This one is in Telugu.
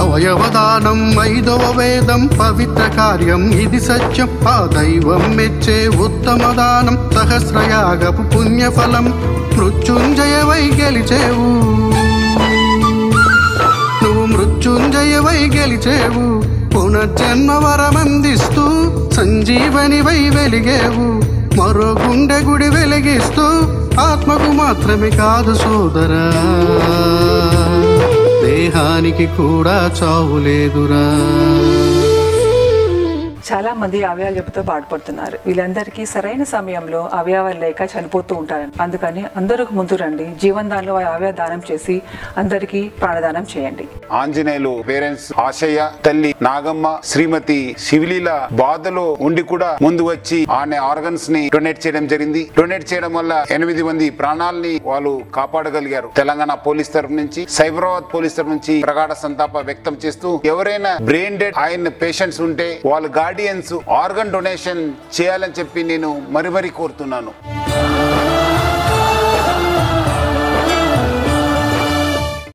అవయవదానం ఐదవ వేదం పవిత్ర కార్యం ఇది సత్యం ఆ దైవం మెచ్చే ఉత్తమ దానం సహస్రయాగపు పుణ్యఫలం మృత్యుంజయవై గెలిచేవు నువ్వు మృత్యుంజయవై గెలిచేవు పునర్జన్మ వరమందిస్తూ సంజీవనివై వెలిగేవు మరో గుండె గుడి వెలిగిస్తూ ఆత్మకు మాత్రమే కాదు సోదరా దేహానికి కూడా చావు లేదురా చాలా మంది అవయవాల జబ్బుతో బాధపడుతున్నారు వీళ్ళందరికీ సరైన సమయంలో అవయవాలు లేక చనిపోతూ ఉంటారు అందుకని అందరూ ముందు రండి జీవనదానంలో అవయవ దానం చేసి అందరికీ ప్రాణదానం చేయండి ఆంజనేయులు పేరెంట్స్ ఆశయ్య తల్లి నాగమ్మ శ్రీమతి శివలీల బాధలో ఉండి కూడా ముందు వచ్చి ఆమె ఆర్గన్స్ ని డొనేట్ చేయడం జరిగింది డొనేట్ చేయడం వల్ల ఎనిమిది మంది ప్రాణాలని వాళ్ళు కాపాడగలిగారు తెలంగాణ పోలీస్ తరఫు నుంచి సైబరాబాద్ పోలీస్ తరఫు నుంచి ప్రగాఢ సంతాప వ్యక్తం చేస్తూ ఎవరైనా బ్రెయిన్ డెడ్ ఆయన పేషెంట్స్ ఉంటే వాళ్ళ గార్డియన్స్ ఆర్గన్ డొనేషన్ చేయాలని చెప్పి నేను మరి మరీ కోరుతున్నాను